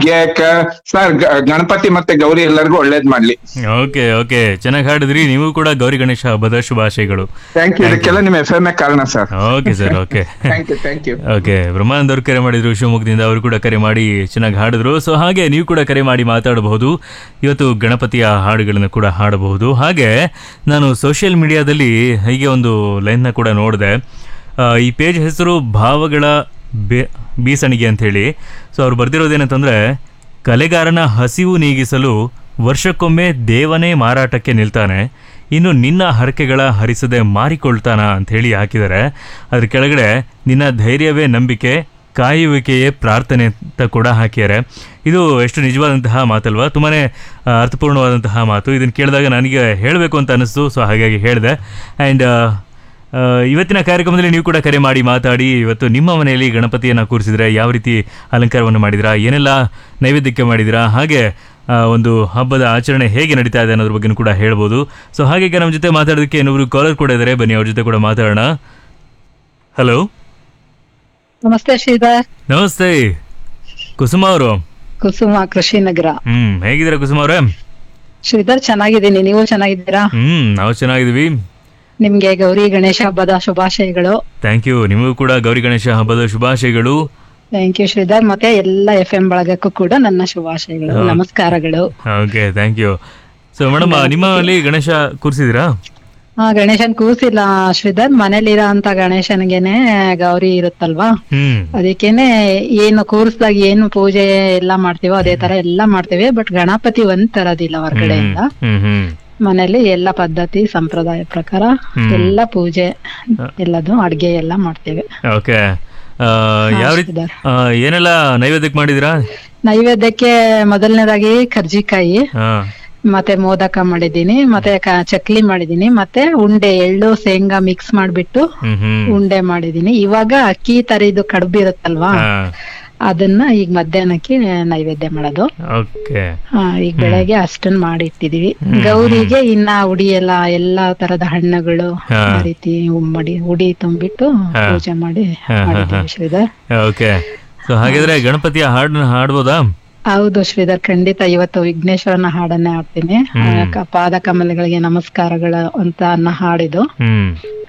Sir Ganapati ಮತ್ತೆ ಗೌರಿ ಎಲ್ಲರಿಗೂ ಒಳ್ಳೇದ್ ಮಾಡ್ಲಿ ಓಕೆ ಓಕೆ ಚೆನ್ನಾಗಿ ಹಾಡಿದ್ರಿ ನೀವು ಕೂಡ ಗೌರಿ ಗಣೇಶ ಹಬ್ಬದ ಶುಭಾಶಯಗಳು ಥ್ಯಾಂಕ್ ಯು ಇದಕ್ಕೆಲ್ಲ ನಿಮ್ ಎಫ್ ಎಂ ಕಾರಣ sir okay sir okay thank you thank you okay Brahmanand ಅವರು ಕರೆ ಮಾಡಿದ್ರು ಶಿವಮೊಗ್ಗದಿಂದ ಅವರು ಕೂಡ ಕರೆ ಮಾಡಿ ಚೆನ್ನಾಗಿ ಹಾಡಿದ್ರು ಸೊ ಹಾಗೆ ನೀವು ಕೂಡ ಕರೆ ಮಾಡಿ ಮಾತಾಡಬಹುದು ಇವತ್ತು ಗಣಪತಿಯ ಹಾಡುಗಳನ್ನು ಕೂಡ ಹಾಡಬಹುದು ಹಾಗೆ ನಾನು ಸೋಷಿಯಲ್ ಮೀಡಿಯಾದಲ್ಲಿ ಹೀಗೆ ಒಂದು ಲೈನ್ನ ಕೂಡ ನೋಡಿದೆ ಆ, ಈ ಪೇಜ್ ಹೆಸರು ಭಾವಗಳ ಬೇ ಬೀಸಣಿಗೆ ಅಂತ ಹೇಳಿ ಸೊ ಅವ್ರು ಬರ್ದಿರೋದೇನಂತಂದ್ರೆ ಕಲೆಗಾರನ ಹಸಿವು ನೀಗಿಸಲು ವರ್ಷಕ್ಕೊಮ್ಮೆ ದೇವನೇ ಮಾರಾಟಕ್ಕೆ ನಿಲ್ತಾನೆ ಇನ್ನು ನಿನ್ನ ಹರಕೆಗಳ ಹರಿಸದೆ ಮಾರಿಕೊಳ್ತಾನ ಅಂತ ಹೇಳಿ ಹಾಕಿದ್ದಾರೆ ಅದ್ರ ಕೆಳಗಡೆ ನಿನ್ನ ಧೈರ್ಯವೇ ನಂಬಿಕೆ ಕಾಯುವಿಕೆಯೇ ಪ್ರಾರ್ಥನೆ ಅಂತ ಕೂಡ ಹಾಕಿದ್ದಾರೆ ಇದು ಎಷ್ಟು ನಿಜವಾದಂತಹ ಮಾತಲ್ವಾ ತುಂಬಾ ಅರ್ಥಪೂರ್ಣವಾದಂತಹ ಮಾತು ಇದನ್ನು ಕೇಳಿದಾಗ ನನಗೆ ಹೇಳಬೇಕು ಅಂತ ಅನಿಸ್ತು ಸೊ ಹಾಗಾಗಿ ಹೇಳಿದೆ ಆ್ಯಂಡ್ ಆ, ಇವತ್ತಿನ ಕಾರ್ಯಕ್ರಮದಲ್ಲಿ ನೀವು ಕೂಡ ಕರೆ ಮಾಡಿ ಮಾತಾಡಿ ಇವತ್ತು ನಿಮ್ಮ ಮನೆಯಲ್ಲಿ ಗಣಪತಿಯನ್ನು ಕೂರಿಸಿದ್ರೆ ಯಾವ ರೀತಿ ಅಲಂಕಾರವನ್ನು ಮಾಡಿದಿರಾ ಏನೆಲ್ಲ ನೈವೇದ್ಯಕ್ಕೆ ಮಾಡಿದಿರಾ ಹಾಗೆ ಆ, ಒಂದು ಹಬ್ಬದ ಆಚರಣೆ ಹೇಗೆ ನಡೀತಾ ಇದೆ ಅನ್ನೋದ್ರ ಬಗ್ಗೆ ಕೂಡ ಹೇಳ್ಬೋದು ಸೊ ಹಾಗೆ ಈಗ ನಮ್ಮ ಜೊತೆ ಮಾತಾಡೋದಕ್ಕೆ ಇನ್ನೊಬ್ರು ಕಾಲರ್ ಕೂಡ ಇದ್ದಾರೆ ಬನ್ನಿ ಅವ್ರ ಜೊತೆ ಕೂಡ ಮಾತಾಡೋಣ ಹಲೋ ನಮಸ್ತೆ ಶ್ರೀಧರ್ ನಮಸ್ತೆ ಕುಸುಮ ಅವರು ಕುಸುಮ ಕೃಷಿನಗರ ಹ್ಮ್ ಹೇಗಿದ್ದೀರಾ ಕುಸುಮ ಅವರೇ ಶ್ರೀಧರ್ ಚೆನ್ನಾಗಿದ್ದೀನಿ ನೀವು ಚೆನ್ನಾಗಿದ್ದೀರಾ ಹ್ಮ್ ನಾವು ಚೆನ್ನಾಗಿದ್ದೀವಿ ನಿಮ್ಗೆ ಗೌರಿ ಗಣೇಶ ಹಬ್ಬದ ಶುಭಾಶಯಗಳು ಥ್ಯಾಂಕ್ ಯು ನಿಮಗೂ ಕೂಡ ಗೌರಿ ಗಣೇಶ ಹಬ್ಬದ ಶುಭಾಶಯಗಳು ಥ್ಯಾಂಕ್ ಯು ಶ್ರೀಧರ್ ಮತ್ತೆ ಎಲ್ಲ ಎಫ್ ಎಂ ಬಳಗಕ್ಕೂ ಕೂಡ ನನ್ನ ಶುಭಾಶಯಗಳು ನಮಸ್ಕಾರಗಳು okay thank you so madam ನಿಮ್ಮಲ್ಲಿ ಗಣೇಶ ಕೂರಿಸಿದ್ದೀರಾ ಆ ಗಣೇಶನ್ ಕೂಸಿಲ್ಲ ಶ್ರೀಧರ್ ಮನೇಲಿರೋ ಅಂತ ಗಣೇಶನ್ಗೆನೆ ಗೌರಿ ಇರುತ್ತಲ್ವಾ ಹ್ಮ್ ಅದಕ್ಕೇನೆ ಏನು ಕೂರಿಸ್ದಾಗ ಏನು ಪೂಜೆ ಎಲ್ಲಾ ಮಾಡ್ತೀವೋ ಅದೇ ತರ ಎಲ್ಲಾ ಮಾಡ್ತೇವೆ ಬಟ್ ಗಣಪತಿ ಒಂದ್ ತರದಿಲ್ಲ ಹೊರಗಡೆಯಿಂದ ಹ್ಮ್ ಹ್ಮ್ ಮನೇಲಿ ಎಲ್ಲ ಪದ್ಧತಿ ಸಂಪ್ರದಾಯ ಪ್ರಕಾರ ಎಲ್ಲ ಪೂಜೆ ಎಲ್ಲದು ಅಡ್ಗೆ ಎಲ್ಲ ಮಾಡ್ತೇವೆ ಓಕೆ ಯಾವ ರೀತಿ ಶ್ರೀಧರ್. ಆ, ಏನೆಲ್ಲ ನೈವೇದ್ಯಕ್ಕೆ ಮಾಡಿದ್ದೀರಾ ನೈವೇದ್ಯಕ್ಕೆ ಮೊದಲನೇದಾಗಿ ಕರ್ಜಿಕಾಯಿ ಹಾ ಮತ್ತೆ ಮೋದಕ ಮಾಡಿದೀನಿ ಮತ್ತೆ ಕ- ಚಕ್ಲಿ ಮಾಡಿದೀನಿ ಮತ್ತೆ ಉಂಡೆ ಎಳ್ಳು ಶೇಂಗಾ ಮಿಕ್ಸ್ ಮಾಡ್ಬಿಟ್ಟು ಹ್ಮ್ ಹ್ಮ್ ಉಂಡೆ ಮಾಡಿದೀನಿ ಇವಾಗ ಅಕ್ಕಿ ತರಿದು ಕಡುಬು ಇರುತ್ತಲ್ವಾ ಹಾ ಅದನ್ನ ಈಗ ಮಧ್ಯಾಹ್ನಕ್ಕೆ ನೈವೇದ್ಯ ಮಾಡೋದು ಓಕೆ ಆ, ಈಗ ಬೆಳಗ್ಗೆ ಅಷ್ಟನ್ ಮಾಡಿ ಇಟ್ಟಿದೀವಿ ಗೌರಿಗೆ ಇನ್ನ ಉಡಿ ಎಲ್ಲ ಎಲ್ಲಾ ತರದ ಹಣ್ಣುಗಳು ಹಾ. ಆ ರೀತಿ ಉಮ್ಮಡಿ ಉಡಿ ತುಂಬಿಟ್ಟು ಹಾ. ಪೂಜೆ ಮಾಡಿ ಹಾ, ಹಾ, ಮಾಡಿದ್ದೀವಿ ಶ್ರೀಧರ್ ಓಕೆ ಸೊ ಹಾಗಿದ್ರೆ ಗಣಪತಿಯ ಹಾಡನ್ನ ಹಾಡ್ಬೋದಾ ಹೌದು ಶ್ರೀಧರ್ ಖಂಡಿತ ಇವತ್ತು ವಿಘ್ನೇಶ್ವರನ ಹಾಡನ್ನೇ ಹಾಡ್ತೀನಿ ಆ, ಕ- ಪಾದ ಕಮಲಗಳಿಗೆ ನಮಸ್ಕಾರಗಳ ಅಂತ ಅನ್ನೋ ಹಾಡಿದು ಹ್ಮ್